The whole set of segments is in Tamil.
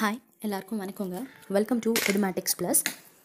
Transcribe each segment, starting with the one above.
ஹாய் எல்லாருக்கும் வணக்கங்க வெல்கம் டு எடுமேட்டிக்ஸ் ப்ளஸ்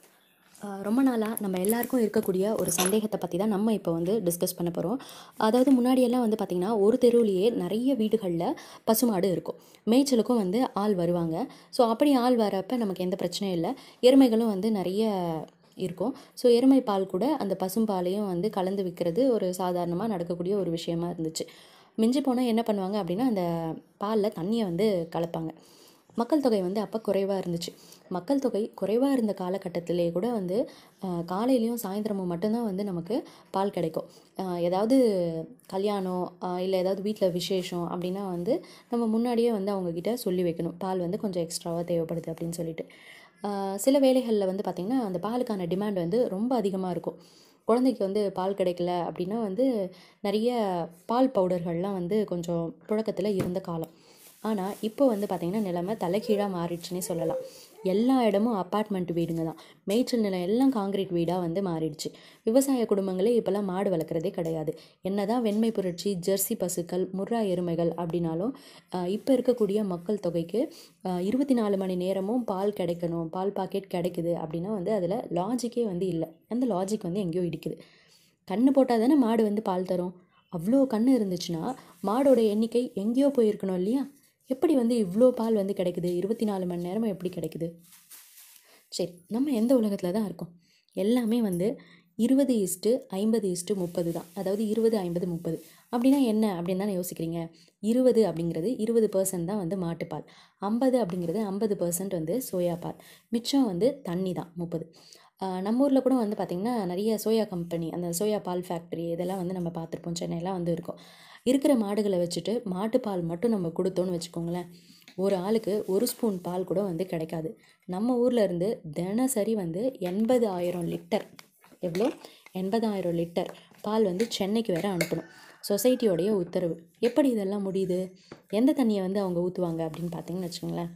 ரொம்ப நாளாக நம்ம எல்லாருக்கும் இருக்கக்கூடிய ஒரு சந்தேகத்தை பற்றி தான் நம்ம இப்போ வந்து டிஸ்கஸ் பண்ண போகிறோம் அதாவது முன்னாடியெல்லாம் வந்து பார்த்திங்கன்னா ஒரு தெருவுலேயே நிறைய வீடுகளில் பசுமாடு இருக்கும் மேய்ச்சலுக்கும் வந்து ஆள் வருவாங்க ஸோ அப்படி ஆள் வரப்போ நமக்கு எந்த பிரச்சனையும் இல்லை எருமைகளும் வந்து நிறைய இருக்கும் ஸோ எருமை பால் கூட அந்த பசும்பாலையும் வந்து கலந்து விற்கிறது ஒரு சாதாரணமாக நடக்கக்கூடிய ஒரு விஷயமா இருந்துச்சு மிஞ்சி போனால் என்ன பண்ணுவாங்க அப்படின்னா அந்த பாலில் தண்ணியை வந்து கலப்பாங்க மக்கள் தொகை வந்து அப்போ குறைவாக இருந்துச்சு மக்கள் தொகை குறைவாக இருந்த காலகட்டத்திலே கூட வந்து ஆஹ், காலையிலயும் சாயந்தரமும் மட்டும்தான் வந்து நமக்கு பால் கிடைக்கும் ஆஹ், ஏதாவது கல்யாணம் இல்லை ஏதாவது வீட்டில் விசேஷம் அப்படின்னா வந்து நம்ம முன்னாடியே வந்து அவங்கக்கிட்ட சொல்லி வைக்கணும் பால் வந்து கொஞ்சம் எக்ஸ்ட்ராவாக தேவைப்படுது அப்படின்னு சொல்லிட்டு ஆஹ், சில வேளைகளில் வந்து பார்த்திங்கன்னா அந்த பாலுக்கான டிமாண்ட் வந்து ரொம்ப அதிகமாக இருக்கும் குழந்தைக்கு வந்து பால் கிடைக்கல அப்படின்னா வந்து நிறைய பால் பவுடர்கள்லாம் வந்து கொஞ்சம் புழக்கத்தில் இருந்த காலம் ஆனால் இப்போ வந்து பார்த்திங்கன்னா நிலைமை தலைகீழாக மாறிடுச்சுன்னே சொல்லலாம் எல்லா இடமும் அப்பார்ட்மெண்ட் வீடுங்க தான் மேய்ச்சல் நிலம் எல்லாம் காங்கிரீட் வீடாக வந்து மாறிடுச்சு விவசாய குடும்பங்களே இப்போல்லாம் மாடு வளர்க்குறதே கிடையாது என்னதான் வெண்மை புரட்சி ஜெர்சி பசுக்கள் முர்ரா எருமைகள் அப்படின்னாலும் இப்போ இருக்கக்கூடிய மக்கள் தொகைக்கு இருபத்தி நாலு மணி நேரமும் பால் கிடைக்கணும் பால் பாக்கெட் கிடைக்குது அப்படின்னா வந்து அதில் லாஜிக்கே வந்து இல்லை அந்த லாஜிக் வந்து எங்கேயோ இடிக்குது கண்ணு போட்டால் தானே மாடு வந்து பால் தரும் அவ்வளோ கண்ணு இருந்துச்சுன்னா மாடோட எண்ணிக்கை எங்கேயோ போயிருக்கணும் இல்லையா எப்படி வந்து இவ்வளோ பால் வந்து கிடைக்குது இருபத்தி நாலு மணி நேரமும் எப்படி கிடைக்குது சரி நம்ம எந்த உலகத்தில் தான் இருக்கோம் எல்லாமே வந்து இருபது இஸ்ட்டு ஐம்பது இஸ்ட்டு முப்பது தான் அதாவது இருபது ஐம்பது முப்பது அப்படின்னா என்ன அப்படின்னு தானே யோசிக்கிறீங்க இருபது அப்படிங்கிறது இருபது பர்சன்ட் தான் வந்து மாட்டுப்பால் ஐம்பது அப்படிங்கிறது ஐம்பது பர்சன்ட் வந்து சோயா பால் மிச்சம் வந்து தண்ணி தான் முப்பது ஆஹ் நம்ம ஊரில் கூட வந்து பார்த்திங்கன்னா நிறைய சோயா கம்பெனி அந்த சோயா பால் ஃபேக்ட்ரி இதெல்லாம் வந்து நம்ம பார்த்துருப்போம் சென்னையெல்லாம் வந்து இருக்கும் இருக்கிற மாடுகளை வச்சுட்டு மாட்டுப்பால் மட்டும் நம்ம கொடுத்தோன்னு வச்சுக்கோங்களேன் ஒரு ஆளுக்கு ஒரு ஸ்பூன் பால் கூட வந்து கிடைக்காது நம்ம ஊரில் இருந்து தினசரி வந்து எண்பது ஆயிரம் லிட்டர் எவ்வளோ எண்பதாயிரம் லிட்டர் பால் வந்து சென்னைக்கு வேற அனுப்பணும் சொசைட்டியோடைய உத்தரவு எப்படி இதெல்லாம் முடியுது எந்த தண்ணியை வந்து அவங்க ஊற்றுவாங்க அப்படின்னு பார்த்தீங்கன்னு வச்சுக்கோங்களேன்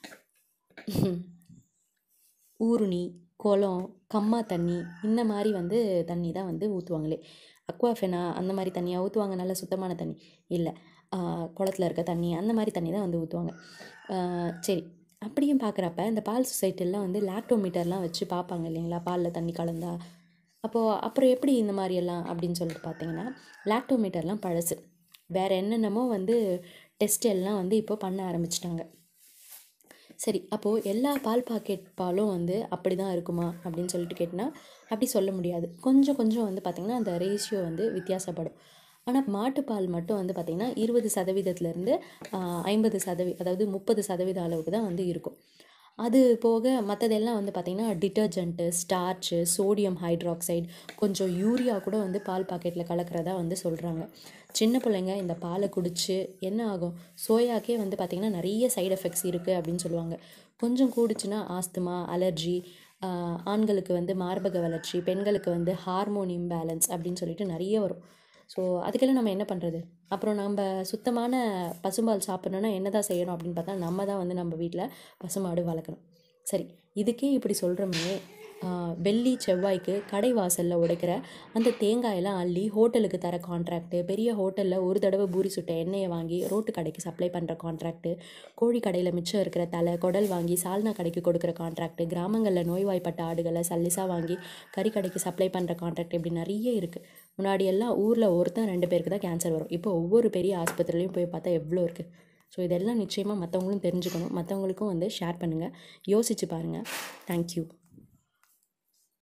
ஊருணி குளம் கம்மா தண்ணி இந்த மாதிரி வந்து தண்ணி தான் வந்து ஊற்றுவாங்களே அக்வாஃபெனா அந்த மாதிரி தண்ணியாக ஊற்றுவாங்க நல்ல சுத்தமான தண்ணி இல்லை குளத்துல இருக்க தண்ணி அந்த மாதிரி தண்ணி தான் வந்து ஊற்றுவாங்க சரி அப்படியும் பார்க்குறப்ப இந்த பால் சொசைட்டிலாம் வந்து லாக்டோமீட்டர்லாம் வச்சு பார்ப்பாங்க இல்லைங்களா பாலில் தண்ணி கலந்தா அப்போது அப்புறம் எப்படி இந்த மாதிரி எல்லாம் அப்படின்னு சொல்லிட்டு பார்த்தீங்கன்னா லாக்டோமீட்டர்லாம் பழசு வேறு என்னென்னமோ வந்து டெஸ்ட் எல்லாம் வந்து இப்போ பண்ண ஆரம்பிச்சிட்டாங்க சரி அப்போது எல்லா பால் பாக்கெட் பாலும் வந்து அப்படி தான் இருக்குமா அப்படின்னு சொல்லிட்டு கேட்டினா அப்படி சொல்ல முடியாது கொஞ்சம் கொஞ்சம் வந்து பார்த்திங்கன்னா அந்த ரேஷியோ வந்து வித்தியாசப்படும் ஆனால் மாட்டுப்பால் மட்டும் வந்து பார்த்திங்கன்னா இருபது சதவீதத்துலேருந்து ஐம்பது சதவீ அதாவது முப்பது சதவீத அளவுக்கு தான் வந்து இருக்கும் அது போக மற்றதெல்லாம் வந்து பார்த்திங்கன்னா டிட்டர்ஜென்ட்டு ஸ்டார்ச்சு சோடியம் ஹைட்ராக்சைடு கொஞ்சம் யூரியா கூட வந்து பால் பாக்கெட்டில் கலக்கிறதா வந்து சொல்கிறாங்க சின்ன பிள்ளைங்க இந்த பாலை குடிச்சு என்ன ஆகும் சோயாக்கே வந்து பார்த்திங்கன்னா நிறைய சைடு எஃபெக்ட்ஸ் இருக்குது அப்படின்னு சொல்லுவாங்க கொஞ்சம் கூடுச்சுன்னா ஆஸ்துமா அலர்ஜி ஆண்களுக்கு வந்து மார்பக வளர்ச்சி பெண்களுக்கு வந்து ஹார்மோன் இம்பேலன்ஸ் அப்படின்னு சொல்லிட்டு நிறைய வரும் ஸோ அதுக்கெல்லாம் நம்ம என்ன பண்ணுறது அப்புறம் நம்ம சுத்தமான பசும்பால் சாப்பிட்ணுன்னா என்ன தான் செய்யணும் அப்படின்னு பார்த்தா நம்ம தான் வந்து நம்ம வீட்டில் பசுமாடு வளர்க்கணும் சரி இதுக்கே இப்படி சொல்கிறோமே வெள்ளி செவ்வாய்க்கு கடை வாசலில் உடைக்கிற அந்த தேங்காயெல்லாம் அள்ளி ஹோட்டலுக்கு தர கான்ட்ராக்ட்டு பெரிய ஹோட்டலில் ஒரு தடவை பூரி சுட்ட எண்ணெயை வாங்கி ரோட்டு கடைக்கு சப்ளை பண்ணுற கான்ட்ராக்ட்டு கோழி கடையில் மிச்சம் இருக்கிற தலை குடல் வாங்கி சால்னா கடைக்கு கொடுக்குற கான்ட்ராக்ட்டு கிராமங்களில் நோய்வாய்ப்பட்ட ஆடுகளை சல்லிஸாக வாங்கி கறி கடைக்கு சப்ளை பண்ணுற கான்ட்ராக்ட் இப்படி நிறைய இருக்குது முன்னாடி எல்லாம் ஊரில் ஒருத்தன் ரெண்டு பேருக்கு தான் கேன்சர் வரும் இப்போ ஒவ்வொரு பெரிய ஆஸ்பத்திரிலையும் போய் பார்த்தா எவ்வளோ இருக்குது ஸோ இதெல்லாம் நிச்சயமாக மற்றவங்களும் தெரிஞ்சுக்கணும் மற்றவங்களுக்கும் வந்து ஷேர் பண்ணுங்கள் யோசிச்சு பாருங்கள் தேங்க்யூ